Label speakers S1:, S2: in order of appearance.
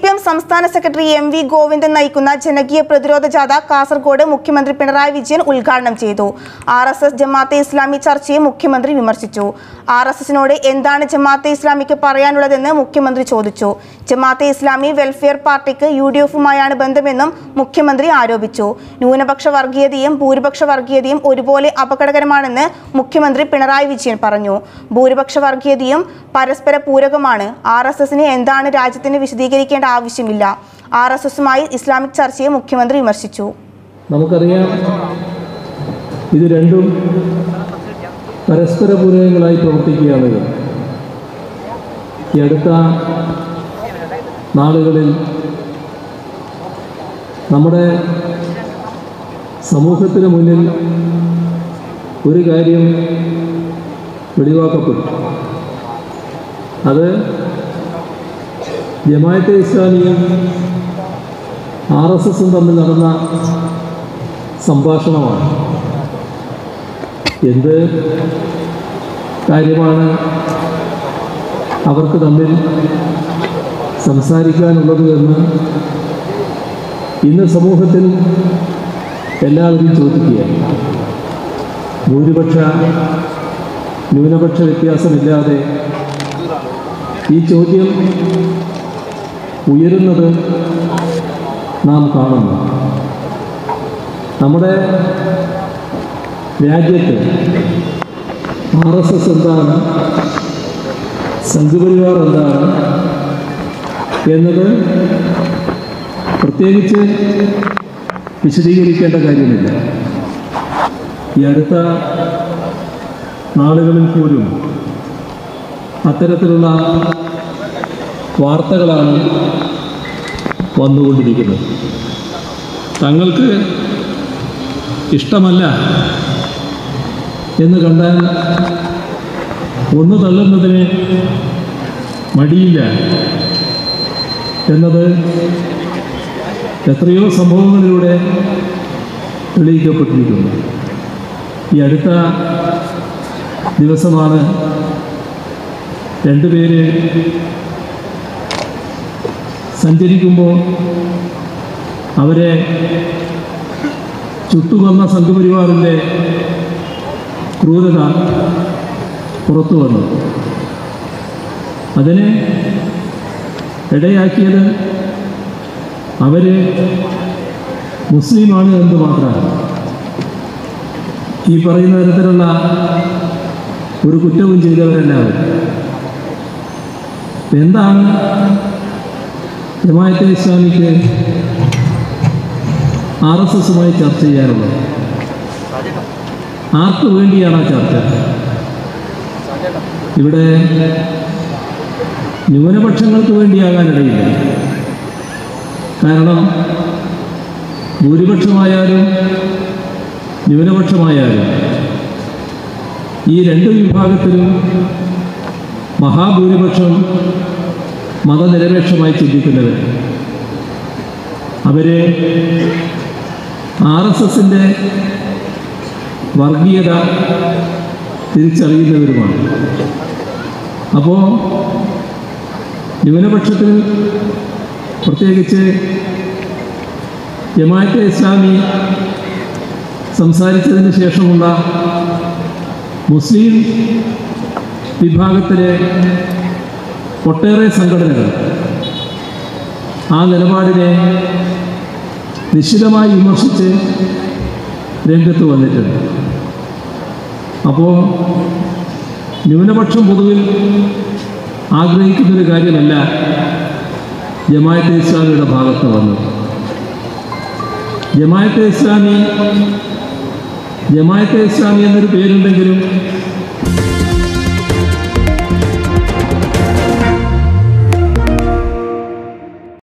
S1: P M സംസ്ഥാന സെക്രട്ടറി M V Govindan നയിക്കുന്ന ജനകീയ പ്രതിരോധ ജാഥ കാസർഗോഡ് മുഖ്യമന്ത്രി പിണറായി വിജയൻ ഉദ്ഘാടനം ചെയ്തു R S S Jamaate Islami ചർച്ചയെ മുഖ്യമന്ത്രി വിമർശിച്ചു ആർ എസ് എസിനോട് എന്താണ് ജമാഅത്തെ ഇസ്ലാമിക്ക് പറയാനുള്ളതെന്ന് മുഖ്യമന്ത്രി ചോദിച്ചു ജമാഅത്തെ ഇസ്ലാമി വെൽഫെയർ പാർട്ടിക്ക് യു ഡി എഫുമായാണ് ബന്ധമെന്നും മുഖ്യമന്ത്രി ആരോപിച്ചു ന്യൂനപക്ഷ വർഗീയതയും ഭൂരിപക്ഷ വർഗീയതയും ഒരുപോലെ അപകടകരമാണെന്ന് മുഖ്യമന്ത്രി പിണറായി വിജയൻ പറഞ്ഞു ഭൂരിപക്ഷ വർഗീയതയും പരസ്പര പൂരകമാണ് ആർ എസ് എസിന് എന്താണ് രാജ്യത്തിന് വിശദീകരിക്കേണ്ട ആവശ്യമില്ല ആർ എസ് എസുമായി ഇസ്ലാമിക് ചർച്ചയെ മുഖ്യമന്ത്രി വിമർശിച്ചു
S2: നമുക്കറിയാം ഇത് രണ്ടും പരസ്പര പൂരകങ്ങളായി പ്രവർത്തിക്കുകയാണ് ഈ അടുത്ത നാളുകളിൽ നമ്മുടെ സമൂഹത്തിന് മുന്നിൽ ഒരു കാര്യം വെളിവാക്കപ്പെട്ടു അത് ജമായത്തെ ഇസ്ലാമിയും ആർ എസ് എസും തമ്മിൽ നടന്ന സംഭാഷണമാണ് എന്ത് കാര്യമാണ് അവർക്ക് തമ്മിൽ സംസാരിക്കാനുള്ളത് എന്ന് ഇന്ന് സമൂഹത്തിൽ എല്ലാവരും ചോദിക്കുകയാണ് ഭൂരിപക്ഷ ന്യൂനപക്ഷ വ്യത്യാസമില്ലാതെ ഈ ചോദ്യം ഉയരുന്നത് നാം കാണുന്നു നമ്മുടെ രാജ്യത്ത് ആർ എസ് എസ് എന്താണ് സംഘപരിവാർ എന്താണ് എന്നത് പ്രത്യേകിച്ച് വിശദീകരിക്കേണ്ട കാര്യമില്ല ഈ അടുത്ത നാളുകളിൽ പോലും അത്തരത്തിലുള്ള വാർത്തകളാണ് വന്നുകൊണ്ടിരിക്കുന്നത് തങ്ങൾക്ക് ഇഷ്ടമല്ല എന്ന് കണ്ടാൽ ഒന്ന് തള്ളുന്നതിന് മടിയില്ല എന്നത് എത്രയോ സംഭവങ്ങളിലൂടെ തെളിയിക്കപ്പെട്ടിരിക്കുന്നു ഈ അടുത്ത ദിവസമാണ് രണ്ടുപേര് സഞ്ചരിക്കുമ്പോൾ അവരെ ചുട്ടുകൊന്ന സംഘപരിവാറിൻ്റെ ക്രൂരത പുറത്തു വന്നു അതിനെ ഇടയാക്കിയത് അവർ മുസ്ലിമാണ് എന്ന് മാത്രമാണ് ഈ പറയുന്ന തരത്തിലുള്ള ഒരു കുറ്റവും ചെയ്തവരെല്ലാവരും എന്താണ് ജമായത്തെ ഇസ്ലാമിക്ക് ആർ എസ് എസുമായി ചർച്ച ചെയ്യാറുള്ളത് ആർക്ക് വേണ്ടിയാണ് ആ ചർച്ച ഇവിടെ ന്യൂനപക്ഷങ്ങൾക്ക് വേണ്ടിയാകാനിടയില്ല കാരണം ഭൂരിപക്ഷമായാലും ന്യൂനപക്ഷമായാലും ഈ രണ്ട് വിഭാഗത്തിലും മഹാഭൂരിപക്ഷം മതനിരപേക്ഷമായി ചിന്തിക്കുന്നവർ അവരെ ആർ എസ് എസിൻ്റെ വർഗീയത തിരിച്ചറിയുന്നവരുമാണ് അപ്പോൾ ന്യൂനപക്ഷത്തിൽ പ്രത്യേകിച്ച് ജമാഅത്തെ ഇസ്ലാമി സംസാരിച്ചതിന് ശേഷമുള്ള മുസ്ലിം വിഭാഗത്തിലെ ഒട്ടേറെ സംഘടനകൾ ആ നിലപാടിനെ നിശ്ചിതമായി വിമർശിച്ച് രംഗത്ത് വന്നിട്ടുണ്ട് അപ്പോൾ ന്യൂനപക്ഷം പൊതുവിൽ ആഗ്രഹിക്കുന്നൊരു കാര്യമല്ല ജമായത്തെ ഇസ്ലാമിയുടെ ഭാഗത്ത് വന്നത് ജമായത്തെ ഇസ്ലാമി ജമായത്തെ ഇസ്ലാമി എന്നൊരു പേരുണ്ടെങ്കിലും